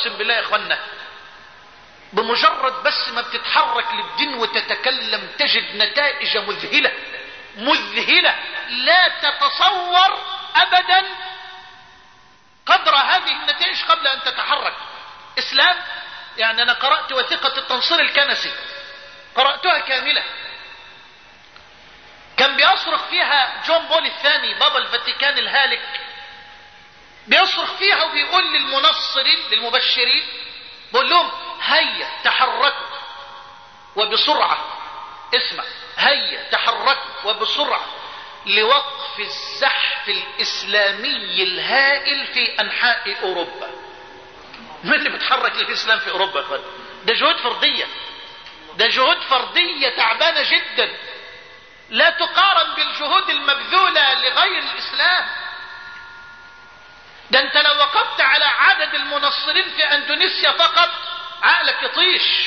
اقسم بالله يا اخوانا بمجرد بس ما بتتحرك للدين وتتكلم تجد نتائج مذهلة مذهلة لا تتصور ابدا قدر هذه النتائج قبل ان تتحرك اسلام يعني انا قرأت وثيقة التنصير الكنسي قرأتها كاملة كان بيصرخ فيها جون بول الثاني بابا الفاتيكان الهالك بيصرخ فيها وبيقول للمنصرين للمبشرين بيقول لهم هيا تحركوا وبسرعة اسمع هيا تحركوا وبسرعة لوقف الزحف الإسلامي الهائل في أنحاء أوروبا من اللي بتحرك الإسلام في أوروبا يا أخوان ده جهود فردية ده جهود فردية تعبانة جدا لا تقارن بالجهود المبذولة لغير الإسلام ده انت لو وقفت على عدد المنصرين في اندونيسيا فقط عقلك يطيش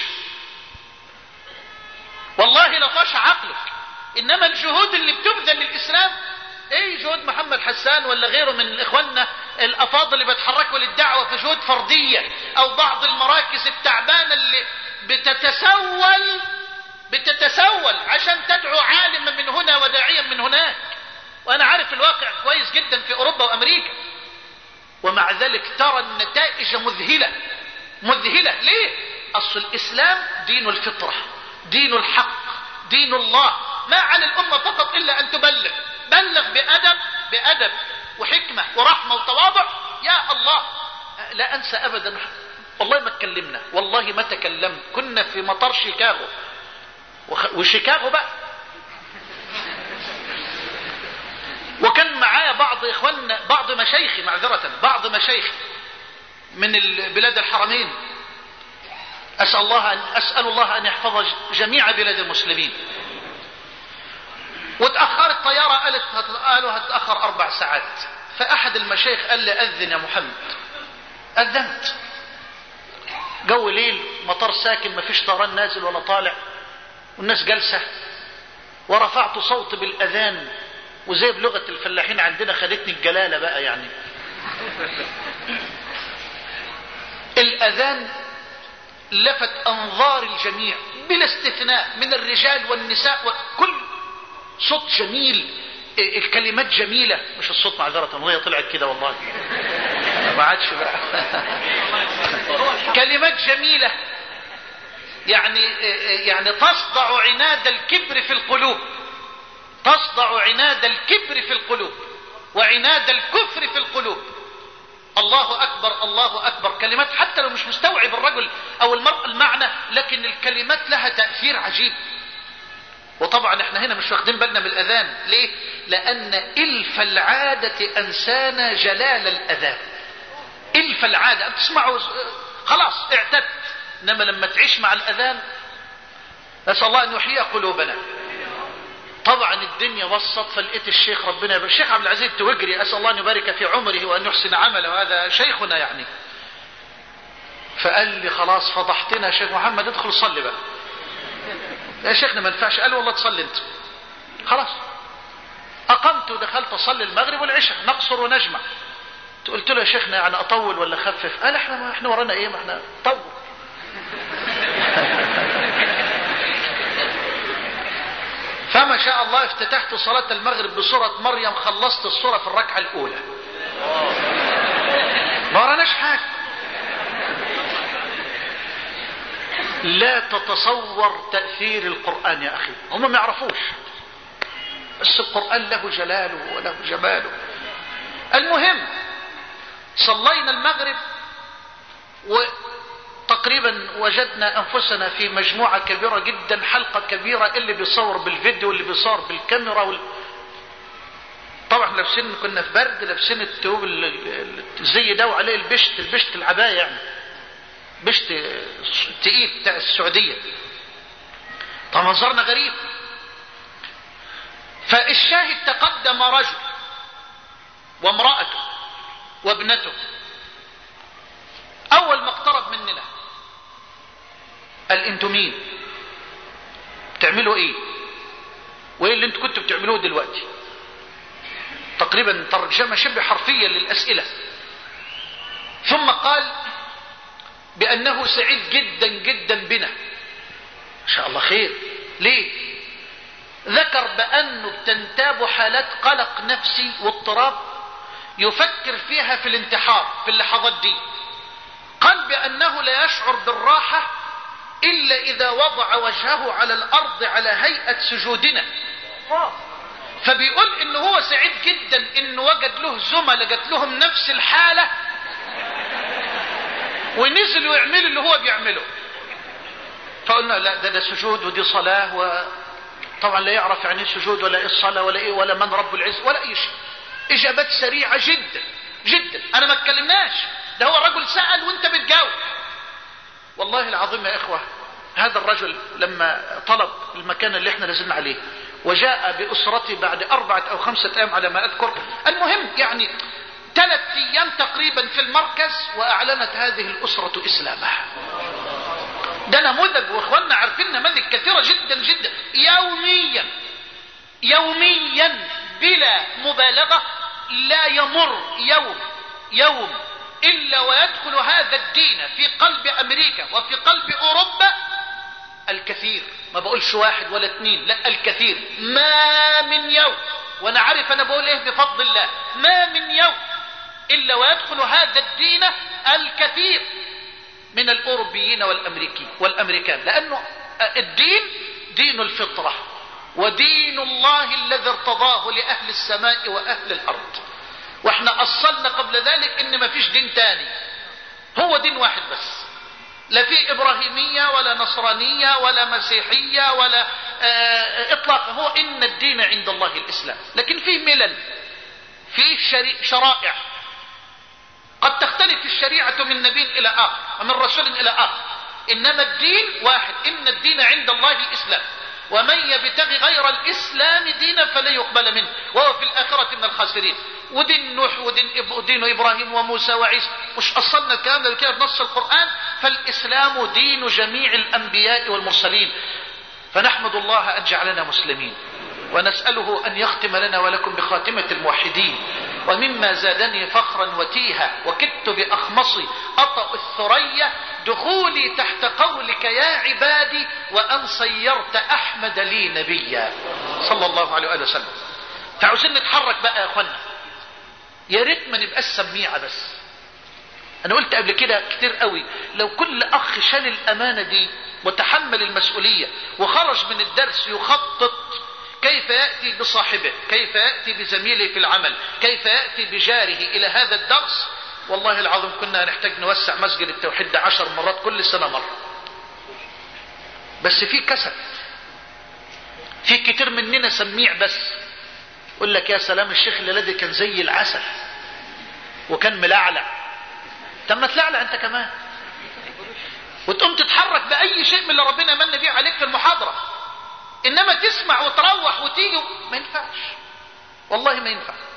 والله لطاش عقلك انما الجهود اللي بتبذل للاسلام ايه جهود محمد حسان ولا غيره من اخواننا الافاضل اللي بيتحركوا للدعوه في جهود فرديه او بعض المراكز التعبانه اللي بتتسول بتتسول عشان تدعو عالما من هنا وداعيا من هناك وانا عارف الواقع كويس جدا في اوروبا وامريكا ومع ذلك ترى النتائج مذهلة مذهلة ليه اصل الاسلام دين الفطرة دين الحق دين الله ما على الامة فقط الا ان تبلغ بلغ بادب بادب وحكمة ورحمة وتواضع يا الله لا انسى ابدا والله ما اتكلمنا والله ما تكلمت كنا في مطار شيكاغو وشيكاغو بقى وكان معايا بعض اخواننا بعض مشايخي معذرة بعض مشايخي من بلاد الحرمين اسأل الله ان اسأل الله ان يحفظ جميع بلاد المسلمين وتأخرت الطيارة قالت قالوا هتأخر اربع ساعات فاحد المشايخ قال لي اذن يا محمد اذنت جو ليل مطار ساكن ما فيش طيران نازل ولا طالع والناس جالسة ورفعت صوت بالاذان وزي بلغة الفلاحين عندنا خدتني الجلالة بقى يعني الأذان لفت أنظار الجميع بلا استثناء من الرجال والنساء وكل صوت جميل الكلمات جميلة مش الصوت معذرة وهي طلعت كده والله ما عادش بقى كلمات جميلة يعني يعني تصدع عناد الكبر في القلوب تصدع عناد الكبر في القلوب وعناد الكفر في القلوب الله أكبر الله أكبر كلمات حتى لو مش مستوعب الرجل أو المرء المعنى لكن الكلمات لها تأثير عجيب وطبعا احنا هنا مش واخدين بالنا من الأذان ليه؟ لأن إلف العادة أنسانا جلال الأذان إلف العادة تسمعوا خلاص اعتدت إنما لما تعيش مع الأذان نسأل الله أن يحيي قلوبنا طبعا الدنيا وسط فلقيت الشيخ ربنا يبارك الشيخ عبد العزيز التوجري اسال الله ان يبارك في عمره وان يحسن عمله هذا شيخنا يعني فقال لي خلاص فضحتنا يا شيخ محمد ادخل صلي بقى يا شيخنا ما ينفعش قال والله تصلي انت خلاص اقمت ودخلت اصلي المغرب والعشاء نقصر ونجمع قلت له يا شيخنا يعني اطول ولا اخفف قال احنا ما احنا ورانا ايه ما احنا طول فما شاء الله افتتحت صلاة المغرب بسورة مريم خلصت السورة في الركعة الأولى ما وراناش حاجة لا تتصور تأثير القرآن يا أخي هم ما يعرفوش بس القرآن له جلاله وله جماله المهم صلينا المغرب وتقريبا وجدنا أنفسنا في مجموعة كبيرة جدا حلقة كبيرة اللي بيصور بالفيديو واللي بيصور بالكاميرا وال... طبعا لابسين كنا في برد لابسين التوب الزي ده وعليه البشت البشت العباية يعني بشت تقيل بتاع السعودية طبعا منظرنا غريب فالشاهد تقدم رجل وامرأته وابنته اول ما اقترب مننا قال انتوا مين بتعملوا ايه وايه اللي انتوا كنتوا بتعملوه دلوقتي تقريبا ترجمة شبه حرفية للأسئلة ثم قال بأنه سعيد جدا جدا بنا إن شاء الله خير ليه ذكر بأنه بتنتاب حالات قلق نفسي واضطراب يفكر فيها في الانتحار في اللحظات دي قال بأنه لا يشعر بالراحة إلا إذا وضع وجهه على الأرض على هيئة سجودنا فبيقول إنه هو سعيد جدا إنه وجد له زملاء جات لهم نفس الحالة ونزلوا يعملوا اللي هو بيعمله فقلنا لا ده ده سجود ودي صلاة و طبعا لا يعرف يعني ايه سجود ولا ايه الصلاة ولا ايه ولا من رب العز ولا اي شيء اجابات سريعة جدا جدا انا ما اتكلمناش ده هو رجل سأل وانت بتجاوب والله العظيم يا اخوة هذا الرجل لما طلب المكان اللي احنا نزلنا عليه وجاء بأسرته بعد أربعة أو خمسة أيام على ما أذكر المهم يعني ثلاث أيام تقريبا في المركز وأعلنت هذه الأسرة إسلامها ده نموذج واخواننا عارفين نماذج كثيرة جدا جدا يوميا يوميا بلا مبالغة لا يمر يوم يوم إلا ويدخل هذا الدين في قلب أمريكا وفي قلب أوروبا الكثير ما بقولش واحد ولا اثنين لا الكثير ما من يوم وانا عارف انا بقول ايه بفضل الله ما من يوم الا ويدخل هذا الدين الكثير من الاوروبيين والامريكي والامريكان لانه الدين دين الفطره ودين الله الذي ارتضاه لاهل السماء واهل الارض واحنا اصلنا قبل ذلك ان ما فيش دين تاني هو دين واحد بس لا في ابراهيميه ولا نصرانيه ولا مسيحيه ولا اطلاقا هو ان الدين عند الله الاسلام لكن في ملل في شرائع قد تختلف الشريعه من نبي الى اخر ومن رسول الى اخر انما الدين واحد ان الدين عند الله الاسلام ومن يبتغي غير الاسلام دينا فلن يقبل منه وهو في الاخره من الخاسرين ودين نوح ودين, ودين ابراهيم وموسى وعيسى مش اصلنا الكلام ده كده بنص القران فالاسلام دين جميع الانبياء والمرسلين فنحمد الله ان جعلنا مسلمين ونساله ان يختم لنا ولكم بخاتمه الموحدين ومما زادني فخرا وتيها وكدت باخمصي اطا الثريا دخولي تحت قولك يا عبادي وان صيرت احمد لي نبيا صلى الله عليه واله وسلم فعاوزين نتحرك بقى يا اخوانا يا ريت ما نبقاش سميعه بس انا قلت قبل كده كتير قوي لو كل اخ شال الامانه دي وتحمل المسؤوليه وخرج من الدرس يخطط كيف ياتي بصاحبه كيف ياتي بزميله في العمل كيف ياتي بجاره الى هذا الدرس والله العظيم كنا نحتاج نوسع مسجد التوحيد ده عشر مرات كل سنه مره بس في كسل في كتير مننا سميع بس يقول لك يا سلام الشيخ اللي كان زي العسل وكان ملعلع طب ما تلعلع انت كمان وتقوم تتحرك باي شيء من اللي ربنا من بيه عليك في المحاضره انما تسمع وتروح وتيجي ما ينفعش والله ما ينفع